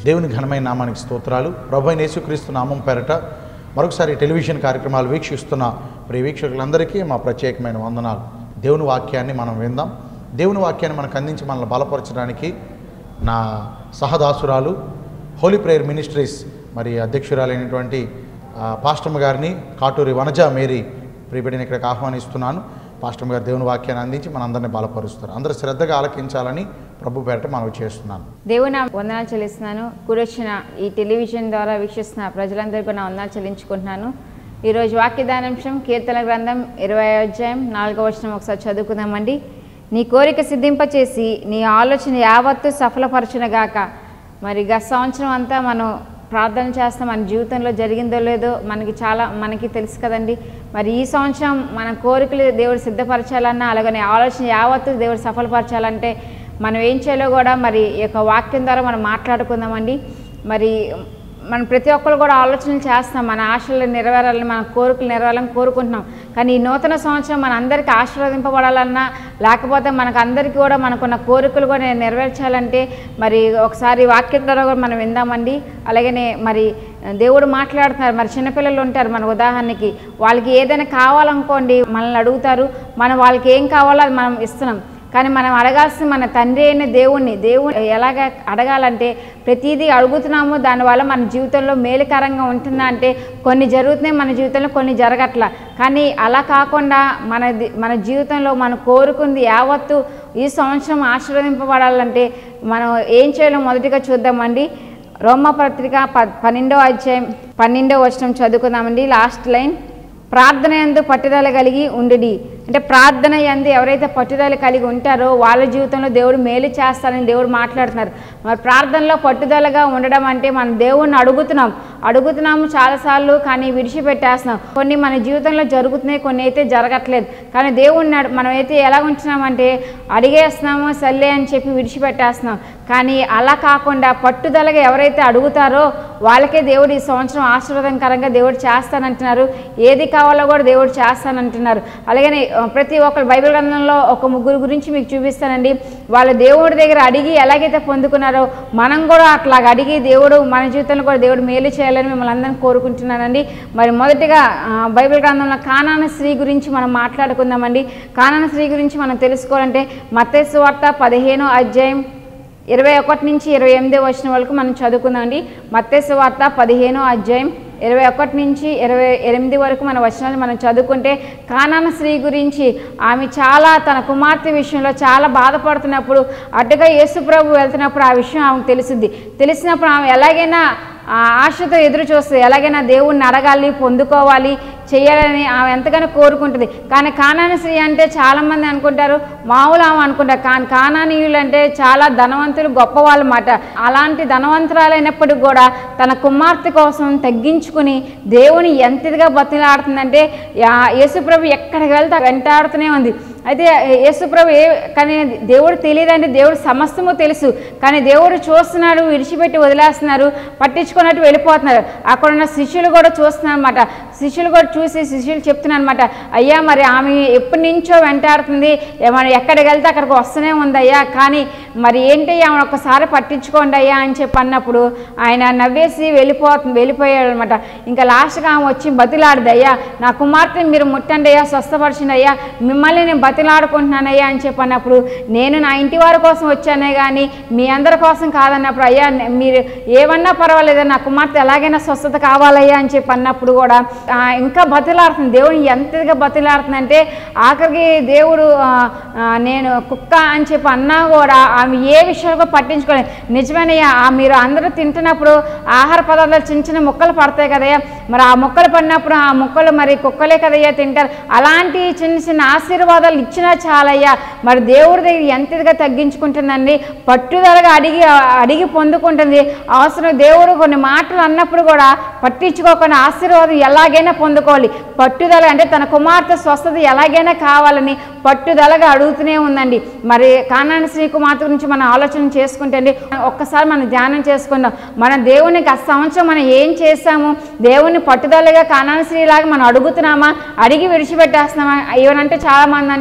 దేవుని ఘనమైన నామానికి స్తోత్రాలు ప్రభు అయిన యేసుక్రీస్తు నామం పేరట మరొకసారి టెలివిజన్ కార్యక్రమాలు వీక్షిస్తున్న ప్రియ వీక్షకులందరికీ మా ప్రత్యేకమైన వందనాలు దేవుని వాక్యాన్ని మనం విందాం దేవుని వాక్యాన్ని మనకు అందించి మనల్ని బలపరచడానికి నా సహదాసురాలు హోలీ ప్రేయర్ మినిస్ట్రీస్ మరి అధ్యక్షురాలైనటువంటి ఆ, పాస్టమ్ గారిని కాటూరి వనజ మేరీ ప్రియబడిని ఇక్కడికి ఆహ్వానిస్తున్నాను పాస్టమ్ గారు దేవుని వాక్యాన్ని అందించి మనందరినీ బలపరుస్తారు అందరూ శ్రద్ధగా ఆలకించాలని ప్రభు పేరట మనవి చేస్తున్నాను దేవుని వందనాలు చెల్లిస్తున్నాను కూడొచ్చిన ఈ టెలివిజన్ ద్వారా వీక్షిస్తున్న ప్రజలందరికీ నా వందనాలు చెల్లించుకుంటున్నాను ఈరోజు వాక్యదానాంశం కీర్తన గ్రంథం ఇరవై అధ్యాయం నాలుగవ వచనం ఒకసారి చదువుకుందామండి నీ కోరిక సిద్ధింపచేసి నీ ఆలోచన యావత్తు సఫలపరచునగాక మరి గత సంవత్సరం అంతా మనం ప్రార్థన చేస్తాం మన జీవితంలో జరిగిందో లేదో మనకి చాలా మనకి తెలుసు కదండి మరి ఈ సంవత్సరం మన కోరికలు దేవుడు సిద్ధపరచాలన్నా అలాగనే ఆలోచన యావత్తు దేవుడు సఫలపరచాలంటే మనం ఏం చేయాలో కూడా మరి ఈ యొక్క వాక్యం ద్వారా మనం మాట్లాడుకుందామండి మరి మనం ప్రతి ఒక్కరు కూడా ఆలోచనలు చేస్తాం మన ఆశలు నెరవేరాలని మన కోరికలు నెరవేరాలని కోరుకుంటున్నాం కానీ ఈ నూతన సంవత్సరం మన అందరికీ ఆశీర్వదింపబడాలన్నా లేకపోతే మనకు అందరికీ కూడా మనకున్న కోరికలు కూడా నెరవేర్చాలంటే మరి ఒకసారి వాక్యం ద్వారా కూడా మనం విందామండి అలాగనే మరి దేవుడు మాట్లాడుతున్నారు మరి చిన్నపిల్లలు ఉంటారు మన ఉదాహరణకి వాళ్ళకి ఏదైనా కావాలనుకోండి మనల్ని అడుగుతారు మనం వాళ్ళకి ఏం కావాలో అది మనం ఇస్తున్నాం కానీ మనం అడగాల్సిన మన తండ్రి అయిన దేవుణ్ణి దేవుడు ఎలాగ అడగాలంటే ప్రతిదీ అడుగుతున్నాము దానివల్ల మన జీవితంలో మేలుకరంగా ఉంటుందా అంటే కొన్ని జరుగుతున్నాయి మన జీవితంలో కొన్ని జరగట్ల కానీ అలా కాకుండా మన ది- మన జీవితంలో మనం కోరుకుంది యావత్తు ఈ సంవత్సరం ఆశీర్వదింపబడాలంటే మనం ఏం చేయాలో మొదటిగా చూద్దామండి రోమపత్రిక ప పన్నెండో అధ్యాయం పన్నెండో వచనం చదువుకుందామండి లాస్ట్ లైన్ ప్రార్థన యందు పట్టుదల కలిగి ఉండుడి అంటే ప్రార్థన యందు ఎవరైతే పట్టుదల కలిగి ఉంటారో వాళ్ళ జీవితంలో దేవుడు మేలు చేస్తారని దేవుడు మాట్లాడుతున్నారు మరి ప్రార్థనలో పట్టుదలగా ఉండడం అంటే మనం దేవుణ్ణి అడుగుతున్నాం అడుగుతున్నాము చాలాసార్లు కానీ విడిచిపెట్టేస్తున్నాం కొన్ని మన జీవితంలో జరుగుతున్నాయి కొన్ని అయితే జరగట్లేదు కానీ దేవుణ్ణి అడు- మనం అయితే ఎలా ఉంటున్నామంటే అడిగేస్తున్నాము సర్లే అని చెప్పి విడిచిపెట్టేస్తున్నాం కానీ అలా కాకుండా పట్టుదలగా ఎవరైతే అడుగుతారో వాళ్ళకే దేవుడు ఈ సంవత్సరం ఆశీర్వాదకరంగా దేవుడు చేస్తానంటున్నారు ఏది కావాలో కూడా దేవుడు చేస్తానంటున్నారు అలాగనే ఆ, ప్రతి ఒక్కరు బైబిల్ గ్రంథంలో ఒక ముగ్గురు గురించి మీకు చూపిస్తానండి వాళ్ళ దేవుడి దగ్గర అడిగి ఎలాగైతే పొందుకున్నారో మనం కూడా అట్లాగ అడిగి దేవుడు మన జీవితంలో కూడా దేవుడు మేలు చేయాలని మిమ్మల్ని అందరినీ కోరుకుంటున్నానండి మరి మొదటిగా ఆ, బైబిల్ గ్రంథంలో కానాన స్త్రీ గురించి మనం మాట్లాడుకుందామండి కానాన స్త్రీ గురించి మనం తెలుసుకోవాలంటే మత్తేసు వార్త పదిహేనో అధ్యాయం ఇరవై ఒకటి నుంచి ఇరవై ఎనిమిది వచ్చిన వరకు మనం చదువుకుందామండి మత్తేసు వార్త పదిహేనో అధ్యాయం ఇరవై ఒకటి నుంచి ఇరవై ఎనిమిది వరకు మన వచనాలు మనం చదువుకుంటే కానాన స్త్రీ గురించి ఆమె చాలా తన కుమార్తె విషయంలో చాలా బాధపడుతున్నప్పుడు అడ్డుగా యేసుప్రభు వెళ్తున్నప్పుడు ఆ విషయం ఆమెకు తెలిసింది తెలిసినప్పుడు ఆమె ఎలాగైనా ఆ ఆశతో ఎదురు చూస్తుంది ఎలాగైనా దేవుణ్ణి అడగాలి పొందుకోవాలి చేయాలని ఆమె ఎంతగానో కోరుకుంటుంది కానీ కానాని స్త్రీ అంటే చాలామంది అనుకుంటారు మామూలు ఆమె అనుకుంటారు కానీ కానానీయులు అంటే చాలా ధనవంతులు గొప్పవాళ్ళు మాట అలాంటి ధనవంతురాలైనప్పటికి కూడా తన కుమార్తె కోసం తగ్గించుకుని దేవుని ఎంత ఇదిగా బతిలాడుతుందంటే యా- యేసుప్రభు ఎక్కడికి వెళ్తే వెంటాడుతూనే ఉంది అయితే యేసుప్రభు ఏ కానీ దేవుడు తెలియదంటే దేవుడు సమస్తము తెలుసు కానీ దేవుడు చూస్తున్నాడు విడిచిపెట్టి వదిలేస్తున్నారు పట్టించుకున్నట్టు వెళ్ళిపోతున్నారు అక్కడ ఉన్న శిష్యులు కూడా చూస్తున్నారు అనమాట శిష్యులు కూడా చూసి శిష్యులు చెప్తున్నారు అనమాట అయ్యా మరి ఆమె ఎప్పటి నుంచో వెంటాడుతుంది మనం ఎక్కడికి వెళ్తే అక్కడికి వస్తూనే ఉంది అయ్యా కానీ మరి ఏంటి ఆమె ఒక్కసారి పట్టించుకోండి అయ్యా అని చెప్పి అన్నప్పుడు ఆయన నవ్వేసి వెళ్ళిపోతుంది వెళ్ళిపోయాడు అనమాట ఇంకా లాస్ట్గా ఆమె వచ్చి బతిలాడదు అయ్యా నా కుమార్తెని మీరు ముట్టండి అయ్యా స్వస్థపరచండి అయ్యా మిమ్మల్ని నేను బతిలాడుకుంటున్నానయ్యా అని చెప్పి అన్నప్పుడు నేను నా ఇంటి వారి కోసం వచ్చానే కానీ మీ అందరి కోసం కాదన్నప్పుడు అయ్యా నే- మీరు ఏమన్నా పర్వాలేదు నా కుమార్తె ఎలాగైనా స్వస్థత కావాలయ్యా అని చెప్పి అన్నప్పుడు కూడా ఆ, ఇంకా బతిలాడుతుంది దేవుని ఎంతగా బతిలాడుతుందంటే ఆఖరికి దేవుడు ఆ, ఆ, నేను కుక్క అని చెప్పి అన్నా కూడా ఆమె ఏ విషయాలు కూడా పట్టించుకోలేదు నిజమేనయ్యా ఆ మీరు అందరూ తింటున్నప్పుడు ఆహార పదార్థాలు చిన్న చిన్న ముక్కలు పడతాయి కదయ్యా మరి ఆ ముక్కలు పడినప్పుడు ఆ ముక్కలు మరి కుక్కలే కదయ్యా తింటారు అలాంటి చిన్న చిన్న ఆశీర్వాదాలు ఇచ్చినా చాలయ్యా మరి దేవుడి దగ్గర ఎంత ఇదిగా తగ్గించుకుంటుందండి పట్టుదలగా అడిగి అడిగి పొందుకుంటుంది అవసరం దేవుడు కొన్ని మాటలు అన్నప్పుడు కూడా పట్టించుకోకుండా ఆశీర్వాదం ఎలాగైనా పొందుకోవాలి పట్టుదల అంటే తన కుమార్తె స్వస్థత ఎలాగైనా కావాలని పట్టుదలగా అడుగుతూనే ఉందండి మరి కానాని శ్రీ కుమార్తె గురించి మనం ఆలోచన చేసుకుంటే అండి ఒక్కసారి మనం ధ్యానం చేసుకుందాం మన దేవునికి గత సంవత్సరం మనం ఏం చేశాము దేవుని పట్టుదలగా కానాని స్త్రీలాగా మనం అడుగుతున్నామా అడిగి విడిచిపెట్టేస్తున్నామా ఏమనంటే చాలా మంది అంటారు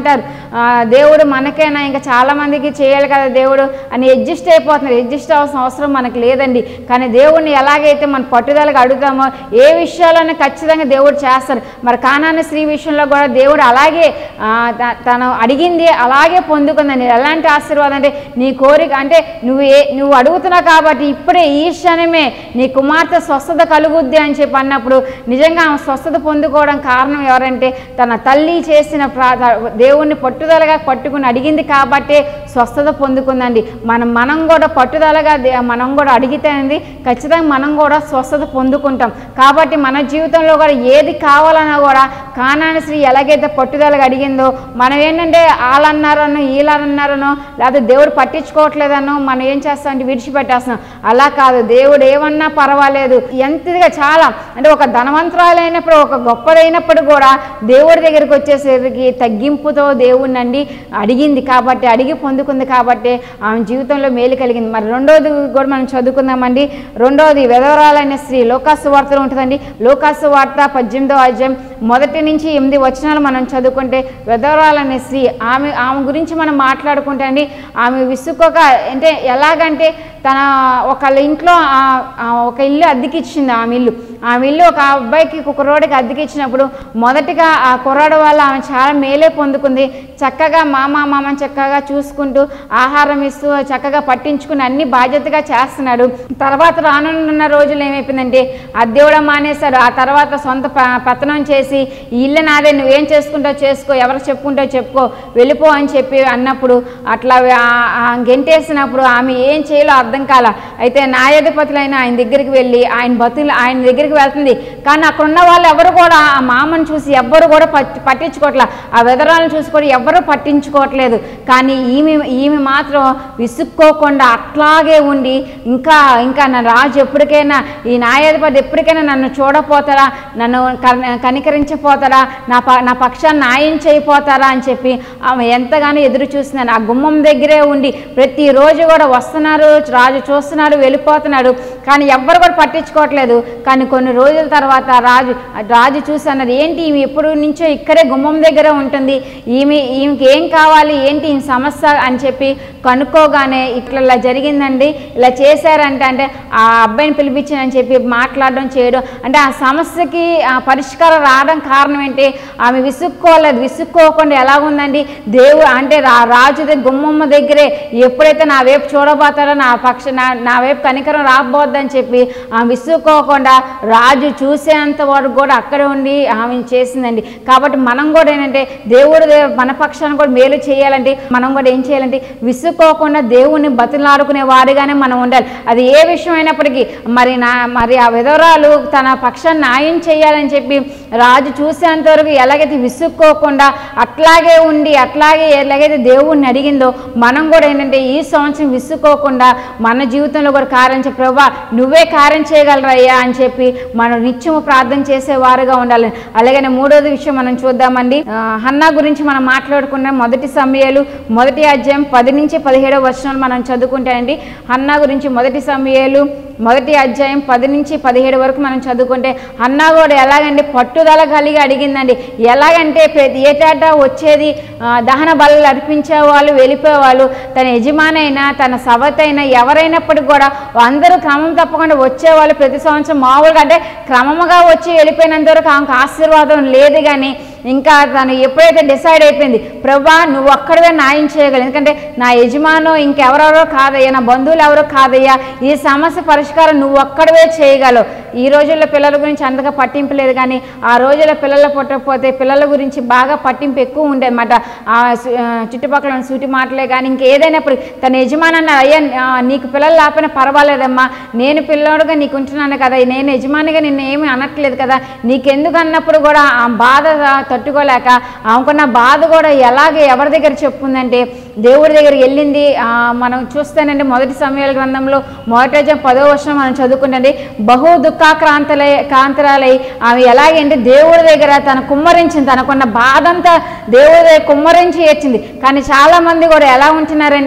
ఆ, దేవుడు మనకైనా ఇంకా చాలా మందికి చేయాలి కదా దేవుడు అని అడ్జస్ట్ అయిపోతున్నారు అడ్జస్ట్ అవ్వాల్సిన అవసరం మనకు లేదండి కానీ దేవుడిని ఎలాగైతే మన పట్టుదలగా అడుగుతామో ఏ విషయాల్లోనే ఖచ్చితంగా దేవుడు చేస్తారు మరి కానాని స్త్రీ విషయంలో కూడా దేవుడు అలాగే ఆ, త- తను అడిగింది అలాగే పొందుకుందండి ఎలాంటి ఆశీర్వాదం అంటే నీ కోరిక అంటే నువ్వు ఏ నువ్వు అడుగుతున్నావు కాబట్టి ఇప్పుడే ఈ క్షణమే నీ కుమార్తె స్వస్థత కలుగుద్ది అని చెప్పి అన్నప్పుడు నిజంగా ఆమె స్వస్థత పొందుకోవడం కారణం ఎవరంటే తన తల్లి చేసిన ప్రా దేవుణ్ణి పట్టుదలగా పట్టుకుని అడిగింది కాబట్టే స్వస్థత పొందుకుందండి మనం మనం కూడా పట్టుదలగా దే- మనం కూడా అడిగితేనండి ఖచ్చితంగా మనం కూడా స్వస్థత పొందుకుంటాం కాబట్టి మన జీవితంలో కూడా ఏది కావాలన్నా కూడా కానాని స్త్రీ ఎలాగైతే పట్టుదలగా అడిగిందో మనం ఏంటంటే వాళ్ళన్నారనో వీళ్ళన్నారనో లేకపోతే దేవుడు పట్టించుకోవట్లేదనో మనం ఏం చేస్తాం అంటే విడిచిపెట్టేస్తున్నాం అలా కాదు దేవుడు ఏమన్నా పర్వాలేదు ఎంత ఇదిగా చాలా అంటే ఒక ధనవంతురాలైనప్పుడు ఒక గొప్పదైనప్పుడు కూడా దేవుడి దగ్గరికి వచ్చేసరికి తగ్గింపుతో దేవుణ్ణండి అడిగింది కాబట్టి అడిగి పొందుకుంది కాబట్టి ఆమె జీవితంలో మేలు కలిగింది మరి రెండోది కూడా మనం చదువుకుందామండి రెండోది వెధవరాలైన స్త్రీ లోకాసు వార్తలు ఉంటుందండి లోకాసు వార్త పద్దెనిమిదో అధ్యాయం మొదటి నుంచి ఎనిమిది వచనాలు మనం చదువుకుంటే వెధవరాలనే స్త్రీ ఆమె ఆమె గురించి మనం మాట్లాడుకుంటే అండి ఆమె విసుక్కోక అంటే ఎలాగంటే తన ఒకళ్ళ ఇంట్లో ఆ- ఆ ఒక ఇల్లు అద్దెకిచ్చింది ఆమె ఇల్లు ఆమె ఇల్లు ఒక అబ్బాయికి ఒక కుర్రోడికి అద్దెకిచ్చినప్పుడు మొదటిగా ఆ కుర్రాడు వల్ల ఆమె చాలా మేలే పొందుకుంది చక్కగా మామ మామ చక్కగా చూసుకుంటూ ఆహారం ఇస్తూ చక్కగా పట్టించుకుని అన్ని బాధ్యతగా చేస్తున్నాడు తర్వాత రానున్న రోజులు ఏమైపోయిందంటే అద్దెవడం మానేశాడు ఆ తర్వాత సొంత ప- పతనం చేసి ఈ ఇల్లు నాదే నువ్వేం చేసుకుంటావు చేసుకో ఎవరు చెప్పుకుంటావు చెప్పుకో వెళ్ళిపో అని చెప్పి అన్నప్పుడు అట్లా ఆ- ఆ గెంటేసినప్పుడు ఆమె ఏం చేయాలో అర్థం కాల అయితే న్యాయాధిపతులైన ఆయన దగ్గరికి వెళ్ళి ఆయన బతులు ఆయన దగ్గరికి వెళ్తుంది కానీ అక్కడ ఉన్న వాళ్ళు ఎవరు కూడా ఆ మామను చూసి ఎవ్వరు కూడా పట్టి పట్టించుకోవట్లే ఆ వెదరాలను చూసి కూడా ఎవ్వరూ పట్టించుకోవట్లేదు కానీ ఈమె ఈమె మాత్రం విసుక్కోకుండా అట్లాగే ఉండి ఇంకా ఇంకా నా రాజు ఎప్పటికైనా ఈ న్యాయాధిపతి ఎప్పటికైనా నన్ను చూడపోతారా నన్ను కన- కనికరించపోతారా నా ప నా పక్షాన్ని న్యాయం చేయపోతారా అని చెప్పి ఆమె ఎంతగానో ఎదురు చూస్తున్నాను ఆ గుమ్మం దగ్గరే ఉండి ప్రతిరోజు కూడా వస్తున్నారు రాజు చూస్తున్నాడు వెళ్ళిపోతున్నాడు కానీ ఎవ్వరు కూడా పట్టించుకోవట్లేదు కానీ కొన్ని రోజుల తర్వాత రాజు రాజు చూసి అన్నది ఏంటి ఈమె ఎప్పుడు నుంచో ఇక్కడే గుమ్మం దగ్గర ఉంటుంది ఈమె ఈమెకి ఏం కావాలి ఏంటి ఈ సమస్య అని చెప్పి కనుక్కోగానే ఇట్లా ఇలా జరిగిందండి ఇలా చేశారంటే అంటే ఆ అబ్బాయిని పిలిపించానని చెప్పి మాట్లాడడం చేయడం అంటే ఆ సమస్యకి ఆ పరిష్కారం రావడం కారణం ఏంటి ఆమె విసుక్కోలేదు విసుక్కోకుండా ఎలా ఉందండి దేవు అంటే రా రాజు దగ్గర గుమ్మమ్మ దగ్గరే ఎప్పుడైతే నా వైపు చూడబోతాడో నా పక్ష నా నా వైపు కనికరం రాబోద్దని చెప్పి ఆమె విసుక్కోకుండా రాజు చూసేంత వరకు కూడా అక్కడే ఉండి ఆమె చేసిందండి కాబట్టి మనం కూడా ఏంటంటే దేవుడు దే- మన పక్షాన్ని కూడా మేలు చేయాలంటే మనం కూడా ఏం చేయాలంటే విసుక్కోకుండా దేవుణ్ణి బతులాడుకునే వారిగానే మనం ఉండాలి అది ఏ విషయం అయినప్పటికీ మరి నా మరి ఆ విధవరాలు తన పక్షాన్ని న్యాయం చేయాలని చెప్పి రాజు చూసేంత వరకు ఎలాగైతే విసుక్కోకుండా అట్లాగే ఉండి అట్లాగే ఎలాగైతే దేవుణ్ణి అడిగిందో మనం కూడా ఏంటంటే ఈ సంవత్సరం విసుక్కోకుండా మన జీవితంలో కూడా కార్యం చే ప్రభా నువ్వే కార్యం చేయగలరయ్యా అని చెప్పి మనం నిత్యము ప్రార్థన చేసేవారుగా ఉండాలి అలాగనే మూడోది విషయం మనం చూద్దామండి ఆ, హన్నా గురించి మనం మాట్లాడుకున్న మొదటి సమయాలు మొదటి అధ్యాయం పది నుంచి పదిహేడవ వర్షాలు మనం చదువుకుంటానండి హన్నా గురించి మొదటి సమయాలు మొదటి అధ్యాయం పది నుంచి పదిహేడు వరకు మనం చదువుకుంటే అన్నా కూడా ఎలాగంటే పట్టుదల కలిగి అడిగిందండి ఎలాగంటే ప్రతి ఏటాటా వచ్చేది ఆ, దహన బలు అర్పించే వాళ్ళు వెళ్ళిపోయేవాళ్ళు తన యజమాని అయినా తన సవత అయినా ఎవరైనప్పటికీ కూడా అందరూ క్రమం తప్పకుండా వచ్చేవాళ్ళు ప్రతి సంవత్సరం మామూలుగా అంటే క్రమముగా వచ్చి వెళ్ళిపోయినంత వరకు ఆమెకు ఆశీర్వాదం లేదు కానీ ఇంకా తను ఎప్పుడైతే డిసైడ్ అయిపోయింది ప్రభా నువ్వు ఒక్కడవే న్యాయం చేయగలవు ఎందుకంటే నా యజమాను ఇంకెవరెవరో కాదయ్యా నా బంధువులు ఎవరో కాదయ్యా ఈ సమస్య పరిష్కారం నువ్వు ఒక్కడవే చేయగలవు ఈ రోజుల్లో పిల్లల గురించి అంతగా పట్టింపు లేదు కానీ ఆ రోజుల్లో పిల్లలు పుట్టకపోతే పిల్లల గురించి బాగా పట్టింపు ఎక్కువ ఉండే అనమాట ఆ సు- ఆ చుట్టుపక్కల ఉన్న సూటి మాటలే కానీ ఇంకేదైనప్పుడు తన యజమాని అన్న అయ్యా ఆ, నీకు పిల్లలు లేకపోయినా పర్వాలేదమ్మా నేను పిల్లోడుగా నీకు ఉంటున్నాను కదా నేను యజమానిగా నిన్ను ఏమీ అనట్లేదు కదా నీకెందుకు అన్నప్పుడు కూడా ఆ బాధ తట్టుకోలేక ఆమెకున్న బాధ కూడా ఎలాగే ఎవరి దగ్గర చెప్పుకుందంటే దేవుడి దగ్గరికి వెళ్ళింది ఆ, మనం చూస్తేనండి మొదటి సమయాల గ్రంథంలో మొదటి పదో వర్షం మనం చదువుకుంటండి బహు దుఃఖాక్రాంతలై కాంతరాలై ఆమె ఎలాగంటే దేవుడి దగ్గర తన కుమ్మరించింది తనకున్న బాధ అంతా దేవుడి దగ్గర కుమ్మరించి ఏడ్చింది కానీ చాలా మంది కూడా ఎలా ఉంటున్నారంటే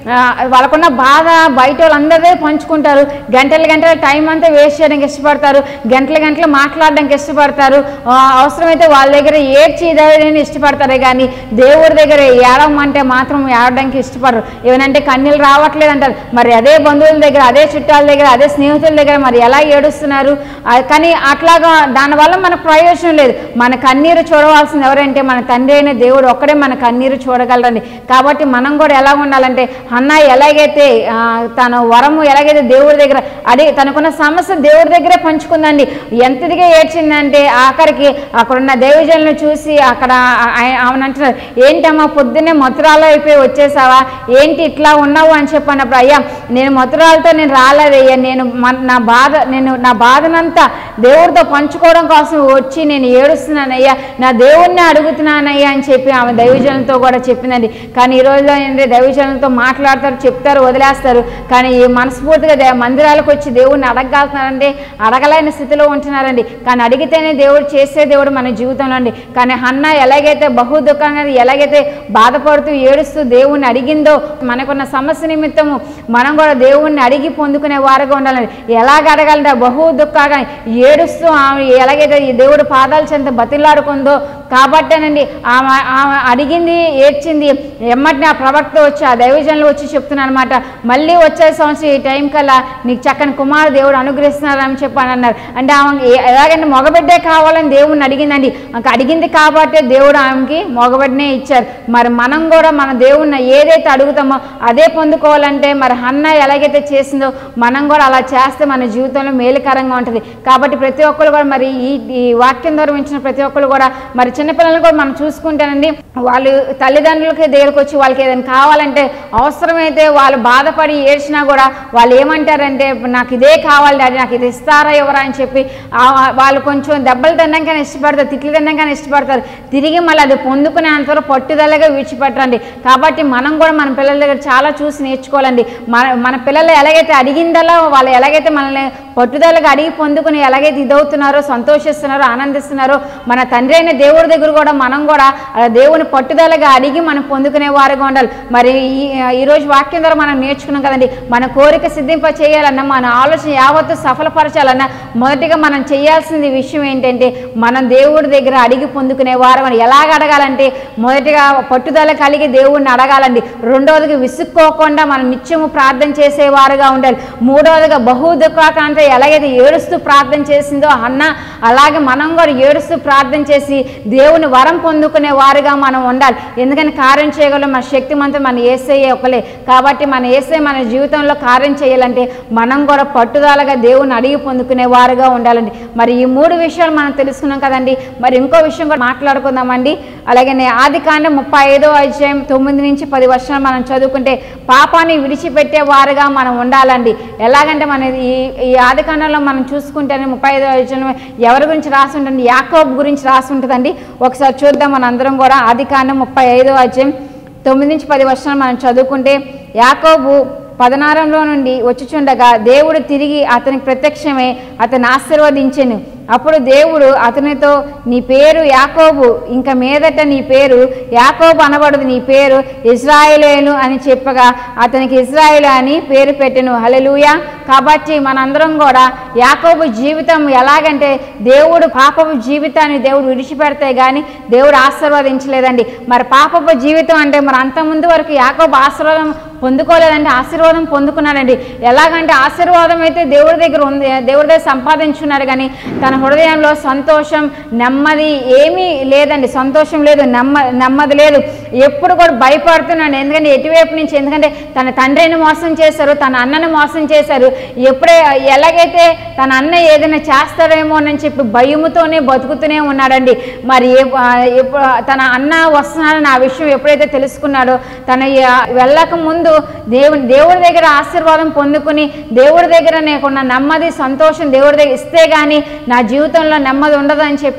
ఆ, వాళ్ళకున్న బాధ బయట వాళ్ళందరిదే పంచుకుంటారు గంటల గంటల టైం అంతా వేస్ట్ చేయడానికి ఇష్టపడతారు గంటల గంటలు మాట్లాడడానికి ఇష్టపడతారు ఆ, అవసరమైతే వాళ్ళ దగ్గర ఏడ్చి ఇదని ఇష్టపడతారే కానీ దేవుడి దగ్గర ఏడవమంటే మాత్రం ఏడడానికి ఇష్టపడరు ఏమనంటే కన్నీళ్ళు రావట్లేదు అంటారు మరి అదే బంధువుల దగ్గర అదే చుట్టాల దగ్గర అదే స్నేహితుల దగ్గర మరి ఎలా ఏడుస్తున్నారు ఆ, కానీ అట్లాగా దానివల్ల మనకు ప్రయోజనం లేదు మన కన్నీరు చూడవలసింది ఎవరంటే మన తండ్రి అయిన దేవుడు ఒక్కడే మన కన్నీరు చూడగలరండి కాబట్టి మనం కూడా ఎలా ఉండాలంటే అన్న ఎలాగైతే ఆ, తన వరము ఎలాగైతే దేవుడి దగ్గర అదే తనకున్న సమస్య దేవుడి దగ్గరే పంచుకుందండి ఎంతదిగా ఏడ్చిందంటే ఆఖరికి అక్కడున్న దైవజనులను చూసి అక్కడ ఆయ- ఆమెను అంటున్నారు ఏంటమ్మా పొద్దున్నే మధురాలో అయిపోయి వచ్చేసావా ఏంటి ఇట్లా ఉన్నావు అని చెప్పన్నప్పుడు అయ్యా నేను మధురాలతో నేను రాలేదయ్యా నేను మన- నా బాధ నేను నా బాధనంతా దేవుడితో పంచుకోవడం కోసం వచ్చి నేను ఏడుస్తున్నానయ్యా నా దేవుణ్ణి అడుగుతున్నానయ్యా అని చెప్పి ఆమె దైవజనులతో కూడా చెప్పిందండి కానీ ఈ రోజులో ఏంటంటే దైవజనులతో మాట్లాడతారు చెప్తారు వదిలేస్తారు కానీ ఈ మనస్ఫూర్తిగా దే- మందిరాలకు వచ్చి దేవుణ్ణి అడగగలుగుతున్నారంటే అడగలేని స్థితిలో ఉంటున్నారండి కానీ అడిగితేనే దేవుడు చేసే దేవుడు మన జీవితంలో అండి కానీ హన్న ఎలాగైతే బహు దుఃఖంగా ఎలాగైతే బాధపడుతూ ఏడుస్తూ దేవుణ్ణి అడిగిందో మనకున్న సమస్య నిమిత్తము మనం కూడా దేవుణ్ణి అడిగి పొందుకునే వారుగా ఉండాలండి ఎలాగ అడగాలంటే బహు దుఃఖంగా ఏడుస్తూ ఆమె ఎలాగైతే ఈ దేవుడు పాదాల చెంత బతిలాడుకుందో కాబట్టేనండి ఆమె ఆమె అడిగింది ఏడ్చింది ఎమ్మటిని ఆ ప్రవక్త వచ్చి ఆ దైవజనులు వచ్చి చెప్తున్నాను అనమాట మళ్ళీ వచ్చే సంవత్సరం ఈ టైం కల్లా నీకు చక్కని కుమారు దేవుడు అనుగ్రహిస్తున్నారని చెప్పని అన్నారు అంటే ఆమె ఏ- ఎలాగంటే మగబిడ్డే కావాలని దేవుణ్ణి అడిగిందండి ఇంకా అడిగింది కాబట్టే దేవుడు ఆమెకి మగబిడ్డనే ఇచ్చారు మరి మనం కూడా మన దేవుణ్ణి ఏదైతే అడుగుతామో అదే పొందుకోవాలంటే మరి హన్న ఎలాగైతే చేసిందో మనం కూడా అలా చేస్తే మన జీవితంలో మేలుకరంగా ఉంటుంది కాబట్టి ప్రతి ఒక్కరు కూడా మరి ఈ ఈ వాక్యం ద్వారా వించిన ప్రతి ఒక్కరు కూడా మరి చిన్నపిల్లలు కూడా మనం చూసుకుంటానండి వాళ్ళు తల్లిదండ్రులకి దగ్గరకు వచ్చి వాళ్ళకి ఏదైనా కావాలంటే అవసరమైతే వాళ్ళు బాధపడి ఏడ్చినా కూడా వాళ్ళు ఏమంటారంటే నాకు ఇదే కావాలి డాడీ నాకు ఇది ఇస్తారా ఎవరా అని చెప్పి ఆ- వాళ్ళు కొంచెం దెబ్బలు తినడానికైనా ఇష్టపడతారు తిట్లు తినడానికైనా ఇష్టపడతారు తిరిగి మళ్ళీ అది పొందుకునేంతవరకు పట్టుదలగా విడిచిపెట్టరండి కాబట్టి మనం కూడా మన పిల్లల దగ్గర చాలా చూసి నేర్చుకోవాలండి మన మన పిల్లలు ఎలాగైతే అడిగిందలా వాళ్ళు ఎలాగైతే మనల్ని పట్టుదలగా అడిగి పొందుకుని ఎలాగైతే ఇదవుతున్నారో సంతోషిస్తున్నారో ఆనందిస్తున్నారో మన తండ్రి అయిన దేవుడి దగ్గర కూడా మనం కూడా ఆ దేవుని పట్టుదలగా అడిగి మనం పొందుకునే వారుగా ఉండాలి మరి ఈ ఈరోజు వాక్యం ద్వారా మనం నేర్చుకున్నాం కదండి మన కోరిక సిద్ధింప చేయాలన్నా మన ఆలోచన యావత్తు సఫలపరచాలన్నా మొదటిగా మనం చేయాల్సింది విషయం ఏంటంటే మనం దేవుడి దగ్గర అడిగి పొందుకునే వారు మనం ఎలాగ అడగాలంటే మొదటిగా పట్టుదల కలిగి దేవుడిని అడగాలండి రెండవదిగా విసుక్కోకుండా మనం నిత్యము ప్రార్థన చేసేవారుగా ఉండాలి మూడవదిగా బహు దుఃఖాకాంత ఎలాగైతే ఏడుస్తూ ప్రార్థన చేసిందో అన్న అలాగే మనం కూడా ఏడుస్తూ ప్రార్థన చేసి దేవుని వరం పొందుకునే వారుగా మనం ఉండాలి ఎందుకని కార్యం చేయగలం మన శక్తిమంతం మన ఏసయ్యే ఒకలే కాబట్టి మన ఏసై మన జీవితంలో కార్యం చేయాలంటే మనం కూడా పట్టుదలగా దేవుని అడిగి పొందుకునే వారుగా ఉండాలండి మరి ఈ మూడు విషయాలు మనం తెలుసుకున్నాం కదండి మరి ఇంకో విషయం కూడా మాట్లాడుకుందామండి అలాగే ఆది కాండం ముప్పై ఐదో అధ్యాయం తొమ్మిది నుంచి పది వర్షాలు మనం చదువుకుంటే పాపాన్ని విడిచిపెట్టే వారుగా మనం ఉండాలండి ఎలాగంటే మన ఈ ఈ ఆది కాండంలో మనం చూసుకుంటేనే ముప్పై ఐదో అధ్యాయం ఎవరి గురించి రాసి ఉంటుంది యాకోబ్ గురించి రాసి ఉంటుందండి ఒకసారి చూద్దాం మన అందరం కూడా ఆది కాండం ముప్పై ఐదో అధ్యాయం తొమ్మిది నుంచి పది వర్షాలు మనం చదువుకుంటే యాకోబు పదనారంలో నుండి వచ్చుచుండగా దేవుడు తిరిగి అతనికి ప్రత్యక్షమై అతను ఆశీర్వదించెను అప్పుడు దేవుడు అతనితో నీ పేరు యాకోబు ఇంక మీదట నీ పేరు యాకోబు అనబడదు నీ పేరు ఇజ్రాయేలేను అని చెప్పగా అతనికి ఇజ్రాయేలు అని పేరు పెట్టెను హలెలూయా కాబట్టి మనందరం కూడా యాకోబు జీవితం ఎలాగంటే దేవుడు పాపపు జీవితాన్ని దేవుడు విడిచిపెడితే కానీ దేవుడు ఆశీర్వదించలేదండి మరి పాపపు జీవితం అంటే మరి అంత ముందు వరకు యాకోబు ఆశీర్వాదం పొందుకోలేదంటే ఆశీర్వాదం పొందుకున్నాడండి ఎలాగంటే ఆశీర్వాదం అయితే దేవుడి దగ్గర ఉంది దేవుడి దగ్గర సంపాదించున్నాడు కానీ తన హృదయంలో సంతోషం నెమ్మది ఏమీ లేదండి సంతోషం లేదు నెమ్మ నెమ్మది లేదు ఎప్పుడు కూడా భయపడుతున్నాడు ఎందుకంటే ఎటువైపు నుంచి ఎందుకంటే తన తండ్రిని మోసం చేశారు తన అన్నని మోసం చేశారు ఎప్పుడే ఎలాగైతే తన అన్న ఏదైనా చేస్తాడేమో అని చెప్పి భయముతోనే బతుకుతూనే ఉన్నాడండి మరి ఏ- ఆ, ఎప్పు- తన అన్న వస్తున్నాడని ఆ విషయం ఎప్పుడైతే తెలుసుకున్నాడో తన ఈ- వెళ్ళక ముందు దేవుని దేవుడి దగ్గర ఆశీర్వాదం పొందుకుని దేవుడి దగ్గర నీకున్న నెమ్మది సంతోషం దేవుడి దగ్గర ఇస్తే కానీ నా జీవితంలో నెమ్మది ఉండదు అని చెప్పి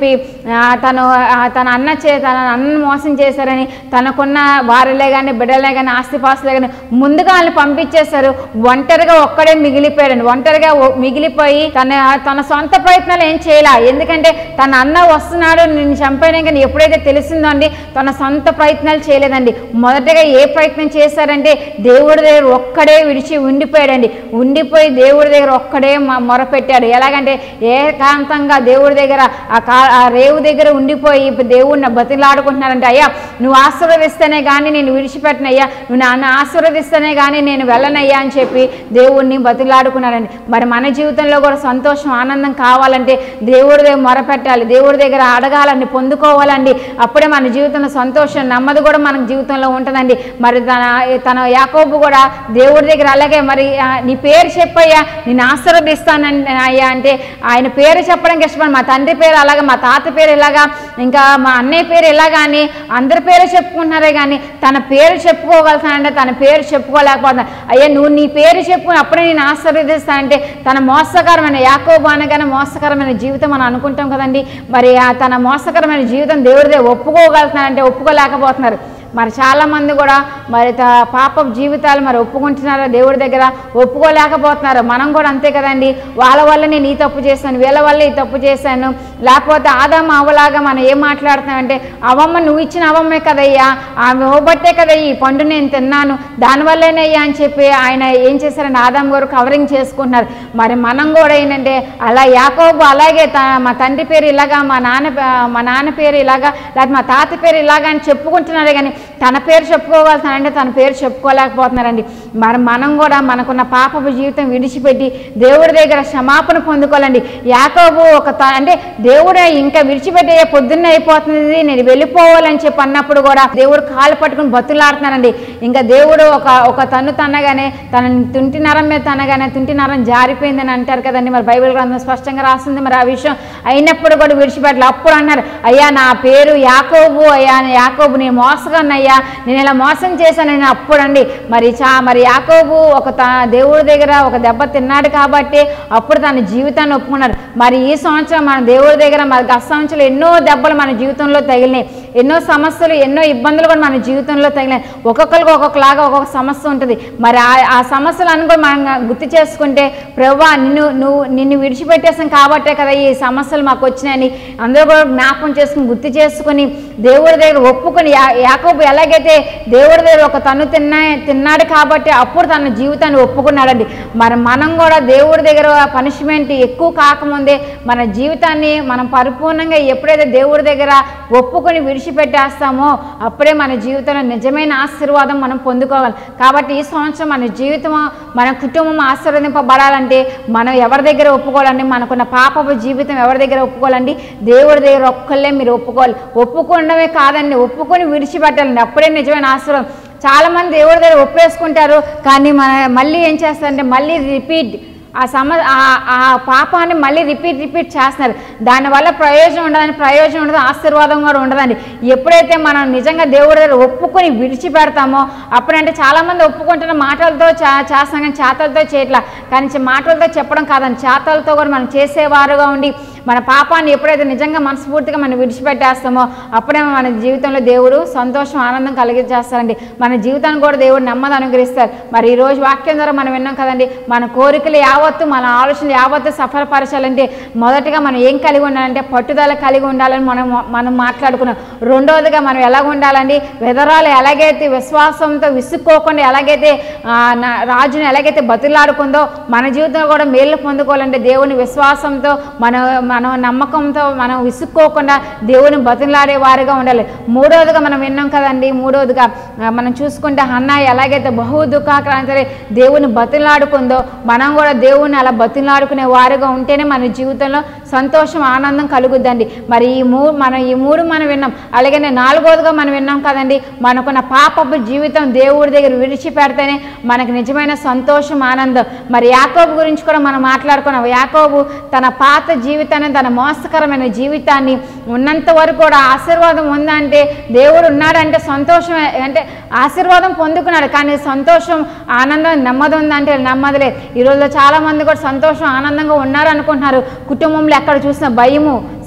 ఆ, తను ఆ, తన అన్న చే తన అన్నను మోసం చేశారని తనకున్న భార్యలే కానీ బిడ్డలే కానీ ఆస్తిపాస్తులే కానీ ముందుగా వాళ్ళని పంపించేశారు ఒంటరిగా ఒక్కడే మిగిలిపోయాడు ఒంటరిగా ఒ- మిగిలిపోయి తన తన సొంత ప్రయత్నాలు ఏం చేయలే ఎందుకంటే తన అన్న వస్తున్నాడు నిన్ను చంపేయడం కానీ ఎప్పుడైతే తెలిసిందో అండి తన సొంత ప్రయత్నాలు చేయలేదండి మొదటగా ఏ ప్రయత్నం చేశారంటే దేవుడి దగ్గర ఒక్కడే విడిచి ఉండిపోయాడండి ఉండిపోయి దేవుడి దగ్గర ఒక్కడే మ- మొరపెట్టాడు ఎలాగంటే ఏకాంతంగా దేవుడి దగ్గర ఆ కా ఆ రేవు దగ్గర ఉండిపోయి ఇప్పుడు దేవుడిని బతిలాడుకుంటున్నారంటే అయ్యా నువ్వు ఆశీర్వదిస్తేనే కానీ నేను విడిచిపెట్టినయ్యా నువ్వు నన్ను ఆశీర్వదిస్తేనే కానీ నేను వెళ్ళనయ్యా అని చెప్పి దేవుడిని బతిలాడుకున్నారండి మరి మన జీవితంలో కూడా సంతోషం ఆనందం కావాలంటే దేవుడి దగ్గర మొరపెట్టాలి దేవుడి దగ్గర అడగాలండి పొందుకోవాలండి అప్పుడే మన జీవితంలో సంతోషం నెమ్మది కూడా మన జీవితంలో ఉంటుందండి మరి తన తన యాకోబు కూడా దేవుడి దగ్గర అలాగే మరి ఆ, నీ పేరు చెప్పయ్యా నేను ఆశీర్వదిస్తానండి అయ్యా అంటే ఆయన పేరు చెప్పడానికి ఇష్టపడి మా తండ్రి పేరు అలాగా మా తాత పేరు ఇలాగా ఇంకా మా అన్నయ్య పేరు ఇలాగా అని అందరి పేరు చెప్పుకుంటున్నారే కానీ తన పేరు చెప్పుకోగలుగుతానంటే తన పేరు చెప్పుకోలేకపోతున్నాను అయ్యా నువ్వు నీ పేరు చెప్పు అప్పుడే నేను ఆశీర్వదిస్తానంటే తన మోసకరమైన యాకోబు అనగానే మోసకరమైన జీవితం మనం అనుకుంటాం కదండి మరి ఆ తన మోసకరమైన జీవితం దేవుడిదే ఒప్పుకోగలుగుతానంటే ఒప్పుకోలేకపోతున్నారు మరి చాలామంది కూడా మరి త- పాప జీవితాలు మరి ఒప్పుకుంటున్నారో దేవుడి దగ్గర ఒప్పుకోలేకపోతున్నారు మనం కూడా అంతే కదండి వాళ్ళ వల్ల నేను ఈ తప్పు చేశాను వీళ్ళ వల్ల ఈ తప్పు చేశాను లేకపోతే ఆదాం అవలాగా మనం ఏం మాట్లాడుతున్నామంటే అవమ్మ నువ్వు ఇచ్చిన అవమ్మే కదయ్యా ఆమె ఇవ్వబట్టే కదా ఈ పండు నేను తిన్నాను దానివల్లనే అయ్యా అని చెప్పి ఆయన ఏం చేశారంటే ఆదాం గారు కవరింగ్ చేసుకుంటున్నారు మరి మనం కూడా ఏంటంటే అలా యాకోబు అలాగే త మా తండ్రి పేరు ఇలాగా మా నాన్న పే- మా నాన్న పేరు ఇలాగా లేకపోతే మా తాత పేరు ఇలాగా అని చెప్పుకుంటున్నారే కానీ తన పేరు చెప్పుకోగలుగుతానంటే తన పేరు చెప్పుకోలేకపోతున్నారండి మరి మనం కూడా మనకున్న పాపపు జీవితం విడిచిపెట్టి దేవుడి దగ్గర క్షమాపణ పొందుకోవాలండి యాకోబు ఒక త- అంటే దేవుడు ఇంకా విడిచిపెట్టే పొద్దున్న అయిపోతుంది నేను వెళ్ళిపోవాలని చెప్పి అన్నప్పుడు కూడా దేవుడు కాలు పట్టుకుని బతులాడుతున్నానండి ఇంకా దేవుడు ఒక ఒక తన్ను తన్నగానే తన తుంటి నరం మీద తనగానే తుంటి నరం జారిపోయిందని అంటారు కదండి మరి బైబిల్ గ్రంథం స్పష్టంగా రాస్తుంది మరి ఆ విషయం అయినప్పుడు కూడా విడిచిపెట్టలే అప్పుడు అన్నారు అయ్యా నా పేరు యాకోబు అయ్యా యాకోబు నేను మోసగానయ్యా నేను ఇలా మోసం చేశానని అప్పుడు అండి మరి చా మరి యాకోబు ఒక త దేవుడి దగ్గర ఒక దెబ్బ తిన్నాడు కాబట్టి అప్పుడు తన జీవితాన్ని ఒప్పుకున్నారు మరి ఈ సంవత్సరం మన దేవుడి దగ్గర మరి గత సంవత్సరం ఎన్నో దెబ్బలు మన జీవితంలో తగిలినాయి ఎన్నో సమస్యలు ఎన్నో ఇబ్బందులు కూడా మన జీవితంలో తగిలినాయి ఒక్కొక్కరికి ఒక్కొక్కలాగా ఒక్కొక్క సమస్య ఉంటుంది మరి ఆ ఆ సమస్యలను కూడా మనం గుర్తు చేసుకుంటే ప్రభా నిన్ను నువ్వు నిన్ను విడిచిపెట్టేసాం కాబట్టే కదా ఈ సమస్యలు మాకు వచ్చినాయని అందరూ కూడా జ్ఞాపకం చేసుకుని గుర్తు చేసుకుని దేవుడి దగ్గర ఒప్పుకొని యా యాకోబు ఎలాగైతే దేవుడి దగ్గర ఒక తను తిన్నా తిన్నాడు కాబట్టి అప్పుడు తన జీవితాన్ని ఒప్పుకున్నాడండి మరి మనం కూడా దేవుడి దగ్గర పనిష్మెంట్ ఎక్కువ కాకముందే మన జీవితాన్ని మనం పరిపూర్ణంగా ఎప్పుడైతే దేవుడి దగ్గర ఒప్పుకొని విడిచిపెట్టేస్తామో అప్పుడే మన జీవితంలో నిజమైన ఆశీర్వాదం మనం పొందుకోవాలి కాబట్టి ఈ సంవత్సరం మన జీవితం మన కుటుంబం ఆశీర్వదింపబడాలంటే మనం ఎవరి దగ్గర ఒప్పుకోవాలండి మనకున్న పాపపు జీవితం ఎవరి దగ్గర ఒప్పుకోవాలండి దేవుడి దగ్గర ఒక్కళ్ళే మీరు ఒప్పుకోవాలి ఒప్పుకోవడమే కాదండి ఒప్పుకొని విడిచిపెట్టాలండి అప్పుడే నిజమైన ఆశీర్వాదం చాలామంది దేవుడి దగ్గర ఒప్పేసుకుంటారు కానీ మన మళ్ళీ ఏం చేస్తారంటే మళ్ళీ రిపీట్ ఆ సమ ఆ- ఆ పాపాన్ని మళ్ళీ రిపీట్ రిపీట్ చేస్తున్నారు దానివల్ల ప్రయోజనం ఉండదని ప్రయోజనం ఉండదు ఆశీర్వాదం కూడా ఉండదండి ఎప్పుడైతే మనం నిజంగా దేవుడి దగ్గర ఒప్పుకొని విడిచిపెడతామో అప్పుడంటే చాలామంది ఒప్పుకుంటున్న మాటలతో చా చేస్తాం కానీ చేతలతో చేయట్లా కానీ చే- మాటలతో చెప్పడం కాదండి చేతలతో కూడా మనం చేసేవారుగా ఉండి మన పాపాన్ని ఎప్పుడైతే నిజంగా మనస్ఫూర్తిగా మనం విడిచిపెట్టేస్తామో అప్పుడే మన జీవితంలో దేవుడు సంతోషం ఆనందం కలిగించేస్తారండి మన జీవితాన్ని కూడా దేవుడు నెమ్మది అనుగ్రహిస్తారు మరి ఈ రోజు వాక్యం ద్వారా మనం విన్నాం కదండి మన కోరికలు యావత్తు మన ఆలోచనలు యావత్తు సఫలపరచాలంటే మొదటగా మనం ఏం కలిగి ఉండాలంటే పట్టుదల కలిగి ఉండాలని మనం మనం మాట్లాడుకున్నాం రెండవదిగా మనం ఎలాగ ఉండాలండి వెదరాలు ఎలాగైతే విశ్వాసంతో విసుక్కోకుండా ఎలాగైతే ఆ, నా- రాజుని ఎలాగైతే బతులాడుకుందో మన జీవితంలో కూడా మేలు పొందుకోవాలంటే దేవుని విశ్వాసంతో మన మనం నమ్మకంతో మనం విసుక్కోకుండా దేవుని బతులాడే వారిగా ఉండాలి మూడవదిగా మనం విన్నాం కదండి మూడవదిగా ఆ, మనం చూసుకుంటే హన్న ఎలాగైతే బహు దుఃఖాక్రాంతి దేవుని బతులాడుకుందో మనం కూడా దేవుని అలా బతులాడుకునే వారుగా ఉంటేనే మన జీవితంలో సంతోషం ఆనందం కలుగుద్దండి మరి ఈ మూ మనం ఈ మూడు మనం విన్నాం అలాగే నాలుగవదిగా మనం విన్నాం కదండి మనకున్న పాపపు జీవితం దేవుడి దగ్గర విడిచిపెడితేనే మనకు నిజమైన సంతోషం ఆనందం మరి యాకోబు గురించి కూడా మనం మాట్లాడుకున్నాం యాకోబు తన పాత జీవితాన్ని తన మోసకరమైన జీవితాన్ని ఉన్నంత వరకు కూడా ఆశీర్వాదం ఉందంటే దేవుడు ఉన్నాడంటే సంతోషం అంటే ఆశీర్వాదం పొందుకున్నాడు కానీ సంతోషం ఆనందం నెమ్మది ఉందంటే నెమ్మది లేదు ఈ రోజుల్లో చాలా మంది కూడా సంతోషం ఆనందంగా ఉన్నారు అనుకుంటున్నారు కుటుంబంలో ఎక్కడ చూసినా భయము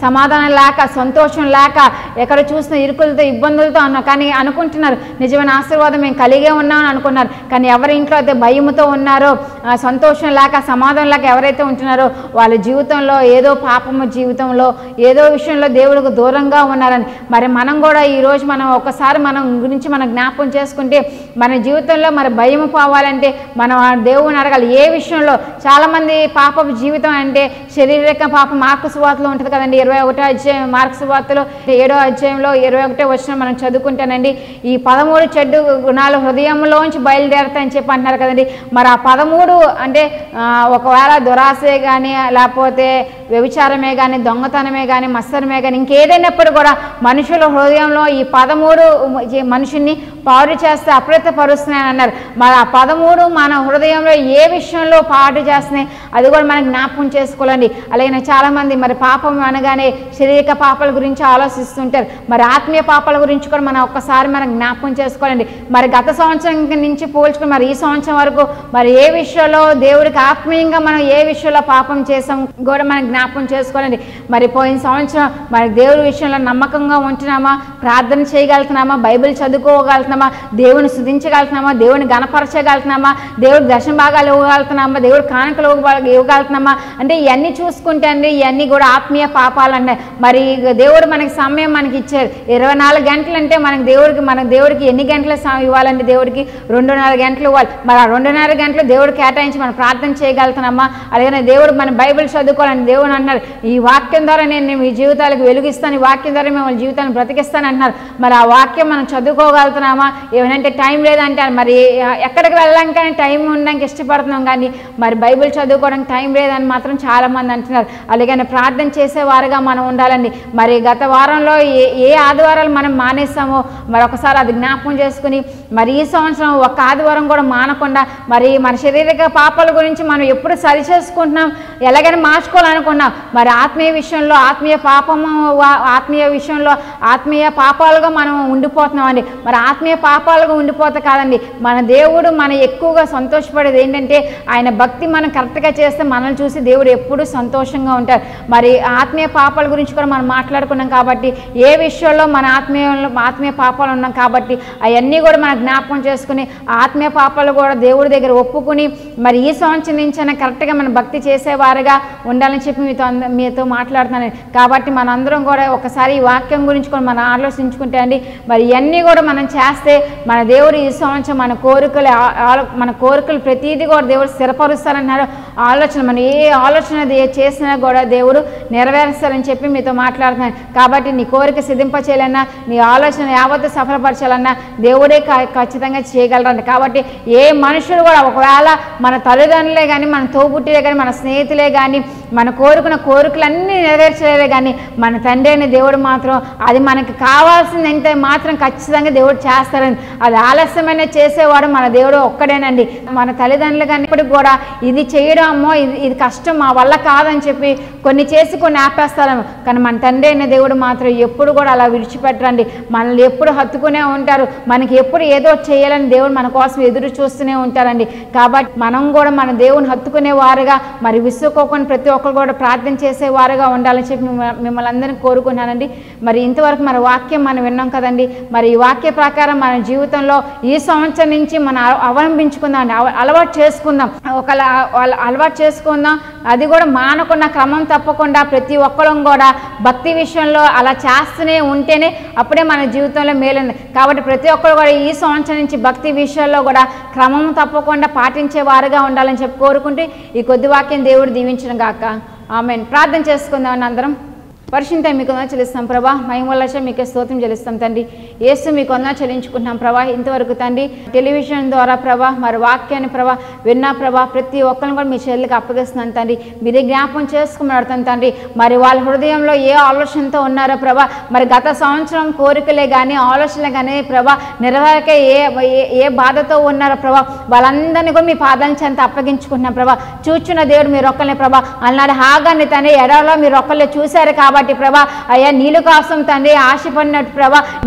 సమాధానం లేక సంతోషం లేక ఎక్కడ చూసిన ఇరుకులతో ఇబ్బందులతో అన్న కానీ అనుకుంటున్నారు నిజమైన ఆశీర్వాదం మేము కలిగే ఉన్నామని అనుకున్నారు కానీ ఎవరి ఇంట్లో అయితే భయముతో ఉన్నారో ఆ, సంతోషం లేక సమాధానం లేక ఎవరైతే ఉంటున్నారో వాళ్ళ జీవితంలో ఏదో పాపము జీవితంలో ఏదో విషయంలో దేవుడికి దూరంగా ఉన్నారని మరి మనం కూడా ఈరోజు మనం ఒకసారి మనం గురించి మనం జ్ఞాపకం చేసుకుంటే మన జీవితంలో మరి భయం పోవాలంటే మనం ఆ దేవుని అడగాలి ఏ విషయంలో చాలామంది పాపపు జీవితం అంటే శరీరక పాపం మార్కు సువార్తలో ఉంటుంది కదండి ఇరవై ఒకటో అధ్యాయం మార్కు సువార్తలో ఏడో అధ్యాయంలో ఇరవై ఒకటో వచ్చిన మనం చదువుకుంటానండి ఈ పదమూడు చెడ్డు గుణాలు హృదయంలోంచి బయలుదేరతాయని చెప్పి అంటున్నారు కదండి మరి ఆ పదమూడు అంటే ఆ, ఒకవేళ దురాశే కానీ లేకపోతే వ్యభిచారమే కానీ దొంగతనమే కానీ మత్సరమే కానీ ఇంకేదైనప్పుడు కూడా మనుషుల హృదయంలో ఈ పదమూడు ఈ మనుషుల్ని పాడు చేస్తే అప్రతపరుస్తున్నాయని అన్నారు మరి ఆ పదమూడు మన హృదయంలో ఏ విషయంలో పాడు చేస్తున్నాయి అది కూడా మనం జ్ఞాపకం చేసుకోవాలండి అలాగే చాలామంది మరి పాపం అనగానే శారీరక పాపాల గురించి ఆలోచిస్తుంటారు మరి ఆత్మీయ పాపాల గురించి కూడా మనం ఒక్కసారి మనం జ్ఞాపకం చేసుకోవాలండి మరి గత సంవత్సరం నుంచి పోల్చుకుని మరి ఈ సంవత్సరం వరకు మరి ఏ విషయంలో దేవుడికి ఆత్మీయంగా మనం ఏ విషయంలో పాపం చేసాం కూడా మనం జ్ఞాపకం చేసుకోవాలండి మరి పోయిన సంవత్సరం మరి దేవుడి విషయంలో నమ్మకంగా ఉంటున్నామా ప్రార్థన చేయగలుగుతున్నామా బైబిల్ చదువుకోగలుగుతున్నామా దేవుని శుద్ధించగలుగుతున్నామా దేవుని గణపరచగలుగుతున్నామా దేవుడి దర్శన భాగాలు ఇవ్వగలుగుతున్నామా దేవుడి కానుకలు ఇవ్వగల- ఇవ్వగలుగుతున్నామా అంటే ఇవన్నీ చూసుకుంటే అండి ఇవన్నీ కూడా ఆత్మీయ పాపాలు అన్నాయి మరి దేవుడు మనకి సమయం మనకి ఇచ్చారు ఇరవై నాలుగు గంటలు అంటే మనకి దేవుడికి మన దేవుడికి ఎన్ని గంటల సమయం ఇవ్వాలండి దేవుడికి రెండున్నర గంటలు ఇవ్వాలి మరి ఆ రెండున్నర గంటలు దేవుడు కేటాయించి మనం ప్రార్థన చేయగలుగుతున్నామా అలాగే దేవుడు మన బైబిల్ చదువుకోవాలని దేవుడు అన్నారు ఈ వాక్యం ద్వారా నేను మీ జీవితాలకు వెలుగిస్తాను ఈ వాక్యం ద్వారా మిమ్మల్ని జీవితాన్ని బ్రతికిస్తాను అంటున్నారు మరి ఆ వాక్యం మనం చదువుకోగలుగుతున్నామా ఏమంటే టైం లేదంటే మరి ఎక్కడికి వెళ్ళడానికి కానీ టైం ఉండడానికి ఇష్టపడుతున్నాం కానీ మరి బైబిల్ చదువుకోవడానికి టైం లేదని మాత్రం చాలామంది అంటున్నారు అలాగని ప్రార్థన చేసేవారుగా మనం ఉండాలండి మరి గత వారంలో ఏ ఏ ఆదివారాలు మనం మానేస్తామో మరి ఒకసారి అది జ్ఞాపకం చేసుకుని మరి ఈ సంవత్సరం ఒక ఆదివారం కూడా మానకుండా మరి మన శారీరక పాపాల గురించి మనం ఎప్పుడు సరి చేసుకుంటున్నాం ఎలాగైనా మార్చుకోవాలనుకున్నాం మరి ఆత్మీయ విషయంలో ఆత్మీయ పాపము వా- ఆత్మీయ విషయంలో ఆత్మీయ పాపాలుగా మనం ఉండిపోతున్నాం అండి మరి ఆత్మీయ పాపాలుగా ఉండిపోతే కాదండి మన దేవుడు మన ఎక్కువగా సంతోషపడేది ఏంటంటే ఆయన భక్తి మనం కరెక్ట్గా చేస్తే మనల్ని చూసి దేవుడు ఎప్పుడూ సంతోషంగా ఉంటారు మరి ఆత్మీయ పాపాల గురించి కూడా మనం మాట్లాడుకున్నాం కాబట్టి ఏ విషయంలో మన ఆత్మీయంలో ఆత్మీయ పాపాలు ఉన్నాం కాబట్టి అవన్నీ కూడా మనం జ్ఞాపకం చేసుకుని ఆ ఆత్మీయ పాపాలు కూడా దేవుడి దగ్గర ఒప్పుకుని మరి ఈ సంవత్సరం నుంచైనా కరెక్ట్గా మనం భక్తి చేసేవారుగా ఉండాలని చెప్పి మీతో అంద- మీతో మాట్లాడుతున్నాను కాబట్టి మనందరం కూడా ఒకసారి ఈ వాక్యం గురించి కూడా మనం ఆలోచించుకుంటే అండి మరి ఇవన్నీ కూడా మనం చేస్తే మన దేవుడు ఈ సంవత్సరం మన కోరికలు ఆ- ఆలో- మన కోరికలు ప్రతిదీ కూడా దేవుడు స్థిరపరుస్తారన్నారు ఆలోచన మనం ఏ ఆలోచన దే- చేసినా కూడా దేవుడు నెరవేరుస్తారని చెప్పి మీతో మాట్లాడుతున్నాను కాబట్టి నీ కోరిక సిద్ధింప చేయాలన్నా నీ ఆలోచన యావత్తు సఫలపరచాలన్నా దేవుడే క- ఖచ్చితంగా చేయగలరండి కాబట్టి ఏ మనుషులు కూడా ఒకవేళ మన తల్లిదండ్రులే కానీ మన తోబుట్టిలే కానీ మన స్నేహితులే కానీ మన కోరుకున్న కోరికలన్నీ నెరవేర్చలేదే కానీ మన తండ్రి అయిన దేవుడు మాత్రం అది మనకి కావాల్సింది అయితే మాత్రం ఖచ్చితంగా దేవుడు చేస్తారని అది ఆలస్యమైన చేసేవాడు మన దేవుడు ఒక్కడేనండి మన తల్లిదండ్రులు కానీ ఇప్పటికి కూడా ఇది చేయడం అమ్మో ఇది ఇది కష్టం మా వల్ల కాదని చెప్పి కొన్ని చేసి కొన్ని ఆపేస్తారేమో కానీ మన తండ్రి అయిన దేవుడు మాత్రం ఎప్పుడు కూడా అలా విడిచిపెట్టరండి మనల్ని ఎప్పుడు హత్తుకునే ఉంటారు మనకి ఎప్పుడు ఏదో చేయాలని దేవుడు మన కోసం ఎదురు చూస్తూనే ఉంటారండి కాబట్టి మనం కూడా మన దేవుని హత్తుకునే వారుగా మరి విసుక్కోకుండా ప్రతి ఒక్కరు కూడా ప్రార్థన చేసే వారుగా ఉండాలని చెప్పి మిమ్మ- మిమ్మల్ని అందరినీ కోరుకున్నానండి మరి ఇంతవరకు మన వాక్యం మనం విన్నాం కదండి మరి ఈ వాక్య ప్రకారం మన జీవితంలో ఈ సంవత్సరం నుంచి మనం అవ- అవలంబించుకుందాం అండి అవ- అలవాటు చేసుకుందాం ఒక అలవాటు చేసుకుందాం అది కూడా మానకుండా క్రమం తప్పకుండా ప్రతి ఒక్కరం కూడా భక్తి విషయంలో అలా చేస్తూనే ఉంటేనే అప్పుడే మన జీవితంలో మేలుంది కాబట్టి ప్రతి ఒక్కరు కూడా ఈ సంవత్సరం నుంచి భక్తి విషయాల్లో కూడా క్రమం తప్పకుండా పాటించే వారుగా ఉండాలని చెప్పి కోరుకుంటూ ఈ కొద్ది వాక్యం దేవుడు దీవించడం గాక ఆమెన్ ప్రార్థన చేసుకుందామని అందరం పరిశుద్ధ మీకు వందనాలు చెల్లిస్తాం ప్రభా మహిమలశ మీకు స్తోత్రం చెల్లిస్తాం తండ్రి యేసు మీకు వందనాలు చెల్లించుకుంటున్నాం ప్రభా ఇంతవరకు తండ్రి టెలివిజన్ ద్వారా ప్రభా మరి వాక్యాన్ని ప్రభా విన్నా ప్రభా ప్రతి ఒక్కరిని కూడా మీ చెల్లికి అప్పగిస్తున్నాను తండ్రి మీరే జ్ఞాపకం చేసుకుని తండ్రి మరి వాళ్ళ హృదయంలో ఏ ఆలోచనతో ఉన్నారో ప్రభా మరి గత సంవత్సరం కోరికలే కానీ ఆలోచనలే కానీ ప్రభా నెరవేరక ఏ ఏ- ఏ బాధతో ఉన్నారో ప్రభా వాళ్ళందరినీ కూడా మీ పాదాల చెంత అప్పగించుకుంటున్నాం ప్రభా చూచున్న దేవుడు మీరు ఒక్కలే ప్రభా అన్నాడు హాగాన్ని తండ్రి ఎడలో మీరు ఒక్కలే చూశారు కాబట్టి ప్రభా అయ్యా నీళ్ళు కోసం తండ్రి ఆశపడినట్టు ప్రభా నీళ్ళే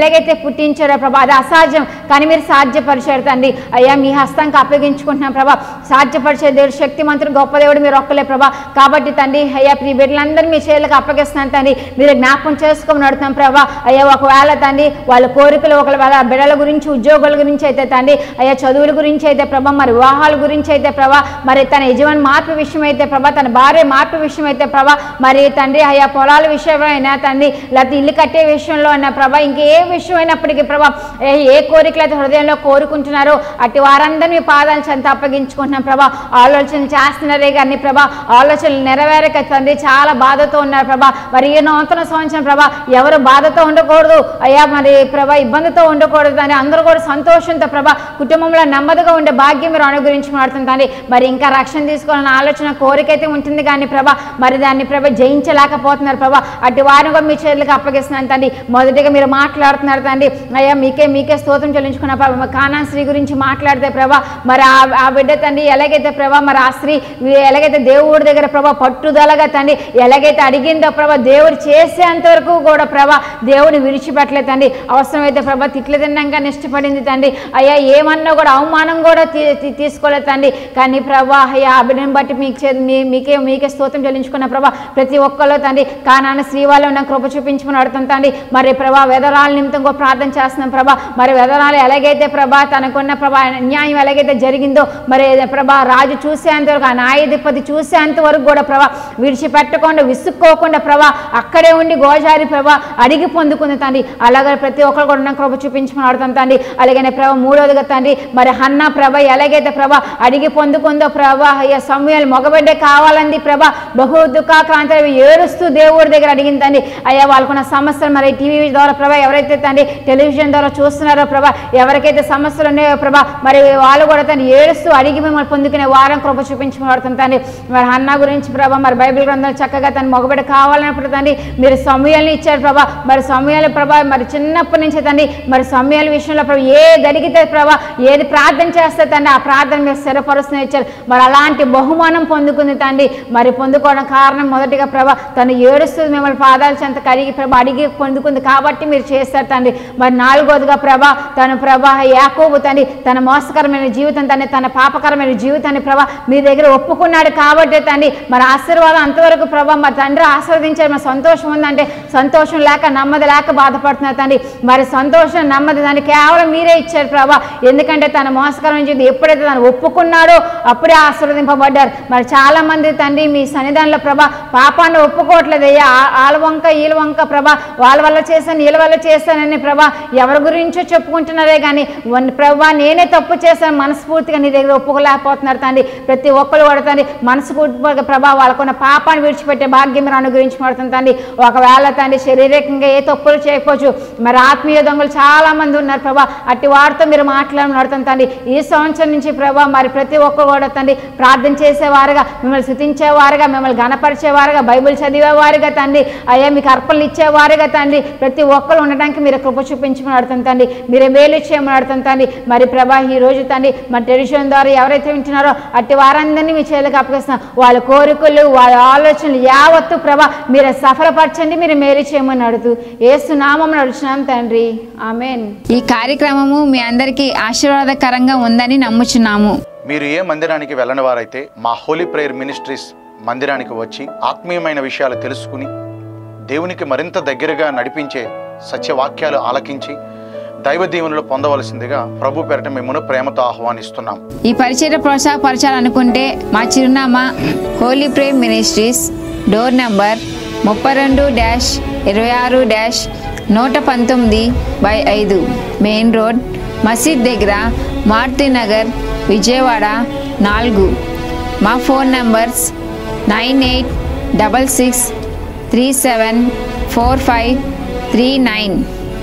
ఎలాగైతే పుట్టించారో ప్రభా అది అసాధ్యం కానీ మీరు సాధ్యపరిచారు తండ్రి అయ్యా మీ హస్తంకి అప్పగించుకుంటున్నాం ప్రభా సాధ్యపరిచే దేవుడు శక్తి మంత్రులు గొప్ప దేవుడు మీరు ఒక్కలే ప్రభా కాబట్టి తండ్రి అయ్యా ప్రియ బిడ్డలందరూ మీ చేతులకు అప్పగిస్తున్నాను తండ్రి మీరు జ్ఞాపకం చేసుకొని నడుతున్నాం ప్రభా అయ్యా ఒకవేళ తండ్రి వాళ్ళ కోరికలు ఒకవేళ బిడ్డల గురించి ఉద్యోగుల గురించి అయితే తండ్రి అయ్యా చదువుల గురించి అయితే ప్రభా మరి వివాహాల గురించి అయితే ప్రభా మరి తన యజమాని మార్పు విషయం అయితే ప్రభా తన భార్య మార్పు విషయం అయితే ప్రభా మరి తండ్రి అయ్యా పొలాల విషయమైనా తండ్రి లేకపోతే ఇల్లు కట్టే విషయంలో అయినా ప్రభా ఇంకే విషయం అయినప్పటికీ ప్రభా ఏ- ఏ కోరికలు అయితే హృదయంలో కోరుకుంటున్నారో అటు వారందరినీ మీ పాదాల చెంత అప్పగించుకుంటున్నాం ప్రభా ఆలోచనలు చేస్తున్నారే కానీ ప్రభా ఆలోచనలు నెరవేరక తండ్రి చాలా బాధతో ఉన్నారు ప్రభా మరి ఈ నూతన సంవత్సరం ప్రభా ఎవరు బాధతో ఉండకూడదు అయ్యా మరి ప్రభా ఇబ్బందితో ఉండకూడదు అని అందరూ కూడా సంతోషంతో ప్రభా కుటుంబంలో నెమ్మదిగా ఉండే భాగ్యం మీరు అనుగురించి మాడుతుంది మరి ఇంకా రక్షణ తీసుకోవాలన్న ఆలోచన కోరిక అయితే ఉంటుంది కానీ ప్రభా మరి దాన్ని ప్రభా జయించలేకపోతున్నారు ప్రభా అటు వారిని కూడా మీ చేతులకు అప్పగిస్తున్నాను తండ్రి మొదటిగా మీరు మాట్లాడుతున్నారు తండ్రి అయ్యా మీకే మీకే స్తోత్రం చెల్లించుకున్న ప్రభా మా కానా స్త్రీ గురించి మాట్లాడితే ప్రభా మరి ఆ ఆ బిడ్డ తండ్రి ఎలాగైతే ప్రభా మరి ఆ స్త్రీ ఎలాగైతే దేవుడి దగ్గర ప్రభా పట్టుదలగా తండ్రి ఎలాగైతే అడిగిందో ప్రభా దేవుడు చేసేంత వరకు కూడా ప్రభా దేవుని విడిచిపెట్టలేదు తండ్రి అవసరమైతే ప్రభా తిట్లు తిన్నాక ఇష్టపడింది తండ్రి అయ్యా ఏమన్నా కూడా అవమానం కూడా తీ- తీ- తీసుకోలేదు తండ్రి కానీ ప్రభా అయ్యా ఆ బిడ్డను బట్టి మీకు చే- మీ- మీకే మీకే స్తోత్రం చెల్లించుకున్న ప్రభా ప్రతి ఒక్కళ్ళు తండ్రి కానాన్న శ్రీ వాళ్ళు ఉన్న కృప చూపించమని అడుగుతాం తండ్రి మరి ప్రభా వెదరాల నిమిత్తం కూడా ప్రార్థన చేస్తున్నాం ప్రభా మరి వెదరాలు ఎలాగైతే ప్రభా తనకున్న ప్రభా అన్యాయం ఎలాగైతే జరిగిందో మరి ప్రభా రాజు చూసేంత వరకు ఆ న్యాయాధిపతి చూసేంత వరకు కూడా ప్రభా విడిచిపెట్టకుండా విసుక్కోకుండా ప్రభా అక్కడే ఉండి గోజారి ప్రభా అడిగి పొందుకుంది తండ్రి అలాగే ప్రతి ఒక్కరు కూడా ఉన్న కృప చూపించమని అడుగుతాం తండ్రి అలాగనే ప్రభా మూడోదిగా తండ్రి మరి హన్న ప్రభ ఎలాగైతే ప్రభా అడిగి పొందుకుందో ప్రభా అయ్యా సమయాలు మగబిడ్డే కావాలంది ప్రభా బహు దుఃఖాక్రాంతి ఏడుస్తూ దేవుడి దగ్గర అడిగింది తండ్రి అయ్యా వాళ్ళకున్న సమస్యలు మరి టీవీ ద్వారా ప్రభా ఎవరైతే తండ్రి టెలివిజన్ ద్వారా చూస్తున్నారో ప్రభా ఎవరికైతే సమస్యలు ఉన్నాయో ప్రభా మరి వాళ్ళు కూడా తండ్రి ఏడుస్తూ అడిగి మిమ్మల్ని పొందుకునే వారం కృప చూపించబడుతుంది తండ్రి మరి అన్న గురించి ప్రభా మరి బైబిల్ గ్రంథాలు చక్కగా తన మగబిడ్డ కావాలన్నప్పుడు తండ్రి మీరు సమయాలను ఇచ్చారు ప్రభా మరి సమయాలు ప్రభా మరి చిన్నప్పటి నుంచి తండ్రి మరి సమయాల విషయంలో ప్రభా ఏది అడిగితే ప్రభా ఏది ప్రార్థన చేస్తే తండ్రి ఆ ప్రార్థన మీరు స్థిరపరుస్తూ ఇచ్చారు మరి అలాంటి బహుమానం పొందుకుంది తండ్రి మరి పొందుకోవడం కారణం మొదటిగా ప్రభా తను ఏడుస్తూ మిమ్మల్ని పాదాల చెంత కడిగి ప్రభా అడిగి పొందుకుంది కాబట్టి మీరు చేస్తారు తండ్రి మరి నాలుగోదిగా ప్రభా తను ప్రభా యాకోబు తండ్రి తన మోసకరమైన జీవితం తండ్రి తన పాపకరమైన జీవితాన్ని ప్రభా మీ దగ్గర ఒప్పుకున్నాడు కాబట్టి తండ్రి మరి ఆశీర్వాదం అంతవరకు ప్రభా మరి తండ్రి ఆశీర్వదించారు మరి సంతోషం ఉందంటే సంతోషం లేక నెమ్మది లేక బాధపడుతున్నారు తండ్రి మరి సంతోషం నెమ్మది దాన్ని కేవలం మీరే ఇచ్చారు ప్రభా ఎందుకంటే తన మోసకరమైన జీవితం ఎప్పుడైతే తను ఒప్పుకున్నాడో అప్పుడే ఆశీర్వదింపబడ్డారు మరి చాలా మంది తండ్రి మీ సన్నిధానంలో ప్రభా పాపాన్ని ఒప్పుకోవట్లేదు అయ్యా ఆ- వాళ్ళ వంక వీళ్ళ వంక ప్రభా వాళ్ళ వల్ల చేశాను వీళ్ళ వల్ల చేశానని ప్రభా ఎవరి గురించో చెప్పుకుంటున్నారే కానీ వన్- ప్రభా నేనే తప్పు చేశాను మనస్ఫూర్తిగా నీ దగ్గర ఒప్పుకోలేకపోతున్నారు తండ్రి ప్రతి ఒక్కరు కూడా తండ్రి మనస్ఫూర్తిగా ప్రభా వాళ్ళకున్న పాపాన్ని విడిచిపెట్టే భాగ్యం మీరు అనుగ్రహించబడుతుంది తండ్రి ఒకవేళ తండ్రి శారీరకంగా ఏ తప్పులు చేయకపోవచ్చు మరి ఆత్మీయ దొంగలు చాలా మంది ఉన్నారు ప్రభా అట్టి వారితో మీరు మాట్లాడమని అడుగుతాను తండ్రి ఈ సంవత్సరం నుంచి ప్రభా మరి ప్రతి ఒక్కరు కూడా తండ్రి ప్రార్థన చేసేవారుగా మిమ్మల్ని స్థుతించేవారుగా మిమ్మల్ని గణపరిచేవారుగా బైబిల్ చదివేవారుగా తండ్రి అయ్యా మీకు అర్పణలు ఇచ్చేవారుగా తండ్రి ప్రతి ఒక్కరు ఉండడానికి మీరు కృప చూపించమని అడుగుతాను తండ్రి మీరే మేలు చేయమని అడుగుతాను తండ్రి మరి ప్రభా ఈ రోజు తండ్రి మన టెలివిజన్ ద్వారా ఎవరైతే వింటున్నారో అట్టి వారందరినీ మీ చేతులకు అప్పగిస్తున్నాం వాళ్ళ కోరికలు వాళ్ళ ఆలోచనలు యావత్తు ప్రభా మీరు సఫలపరచండి మీరు మేలు చేయమని అడుగుతూ ఏసు నామం నడుచున్నాం తండ్రి ఆమెన్ ఈ కార్యక్రమము మీ అందరికీ ఆశీర్వాదకరంగా ఉందని నమ్ముచున్నాము మీరు ఏ మందిరానికి వెళ్ళని వారైతే మా హోలీ ప్రేయర్ మినిస్ట్రీస్ మందిరానికి వచ్చి ఆత్మీయమైన విషయాలు తెలుసుకుని దేవునికి మరింత దగ్గరగా నడిపించే సత్యవాక్యాలు ఆలకించి దైవ దీవెనలు పొందవలసిందిగా ప్రభు పేరట మిమ్మల్ని ప్రేమతో ఆహ్వానిస్తున్నాం ఈ పరిచయ ప్రోత్సాహపరచాలనుకుంటే మా చిరునామా holy Prem ministries door number ముప్పై రెండు డ్యాష్ ఇరవై ఆరు డ్యాష్ నూట పంతొమ్మిది బై ఐదు మెయిన్ రోడ్ మసీద్ దగ్గర మారుతి నగర్ విజయవాడ నాలుగు మా phone numbers nine eight double six three seven four five three nine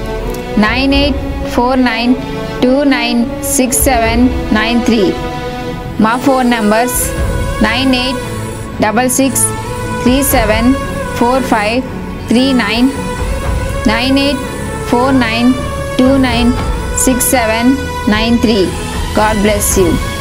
nine eight four nine two nine six seven nine three మా phone numbers nine eight double six three seven four five three nine nine eight four nine two nine six seven nine three God bless you